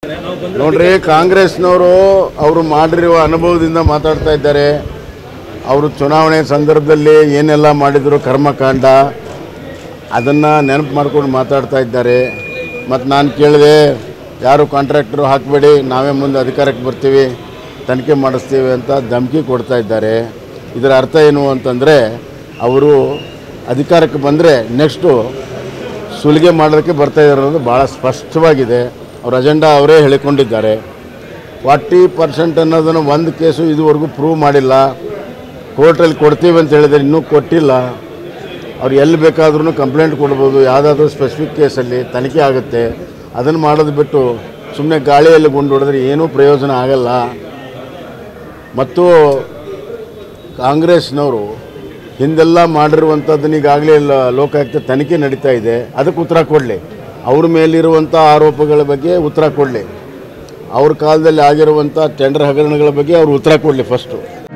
ನೋಡ್ರಿ ಕಾಂಗ್ರೆಸ್ನವರು ಅವರು ಮಾಡಿರುವ ಅನುಭವದಿಂದ ಮಾತಾಡ್ತಾ ಇದ್ದಾರೆ ಅವರು ಚುನಾವಣೆ ಸಂದರ್ಭದಲ್ಲಿ ಏನೆಲ್ಲ ಮಾಡಿದರು ಕರ್ಮಕಾಂಡ ಅದನ್ನು ನೆನಪು ಮಾಡ್ಕೊಂಡು ಮಾತಾಡ್ತಾ ಇದ್ದಾರೆ ಮತ್ತು ನಾನು ಕೇಳಿದೆ ಯಾರು ಕಾಂಟ್ರಾಕ್ಟರು ಹಾಕಬೇಡಿ ನಾವೇ ಮುಂದೆ ಅಧಿಕಾರಕ್ಕೆ ಬರ್ತೀವಿ ತನಿಖೆ ಮಾಡಿಸ್ತೀವಿ ಅಂತ ಧಮಕಿ ಕೊಡ್ತಾ ಇದ್ದಾರೆ ಇದರ ಅರ್ಥ ಏನು ಅಂತಂದರೆ ಅವರು ಅಧಿಕಾರಕ್ಕೆ ಬಂದರೆ ನೆಕ್ಸ್ಟು ಸುಲಿಗೆ ಮಾಡೋದಕ್ಕೆ ಬರ್ತಾ ಇದ್ದಾರೆ ಅನ್ನೋದು ಭಾಳ ಸ್ಪಷ್ಟವಾಗಿದೆ ಅವ್ರ ಅಜೆಂಡಾ ಅವರೇ ಹೇಳಿಕೊಂಡಿದ್ದಾರೆ ಫಾರ್ಟಿ ಪರ್ಸೆಂಟ್ ಅನ್ನೋದನ್ನು ಒಂದು ಕೇಸು ಇದುವರೆಗೂ ಪ್ರೂವ್ ಮಾಡಿಲ್ಲ ಕೋರ್ಟಲ್ಲಿ ಕೊಡ್ತೀವಿ ಅಂತ ಹೇಳಿದರೆ ಇನ್ನೂ ಕೊಟ್ಟಿಲ್ಲ ಅವ್ರು ಎಲ್ಲಿ ಬೇಕಾದ್ರೂ ಕಂಪ್ಲೇಂಟ್ ಕೊಡ್ಬೋದು ಯಾವುದಾದ್ರೂ ಸ್ಪೆಸಿಫಿಕ್ ಕೇಸಲ್ಲಿ ತನಿಖೆ ಆಗುತ್ತೆ ಅದನ್ನು ಮಾಡೋದು ಬಿಟ್ಟು ಸುಮ್ಮನೆ ಗಾಳಿಯಲ್ಲಿ ಗುಂಡು ಹೊಡೆದ್ರೆ ಏನೂ ಪ್ರಯೋಜನ ಆಗಲ್ಲ ಮತ್ತು ಕಾಂಗ್ರೆಸ್ನವರು ಹಿಂದೆಲ್ಲ ಮಾಡಿರುವಂಥದ್ದನ್ನ ಈಗಾಗಲೇ ಲ- ಲೋಕಾಯುಕ್ತ ತನಿಖೆ ನಡೀತಾ ಇದೆ ಅದಕ್ಕೆ ಉತ್ತರ ಕೊಡಲಿ ಅವ್ರ ಮೇಲಿರುವಂಥ ಆರೋಪಗಳ ಬಗ್ಗೆ ಉತ್ತರ ಕೊಡಲಿ ಅವ್ರ ಕಾಲದಲ್ಲಿ ಆಗಿರುವಂಥ ಟೆಂಡರ್ ಹಗರಣಗಳ ಬಗ್ಗೆ ಅವ್ರು ಉತ್ತರ ಕೊಡಲಿ ಫಸ್ಟು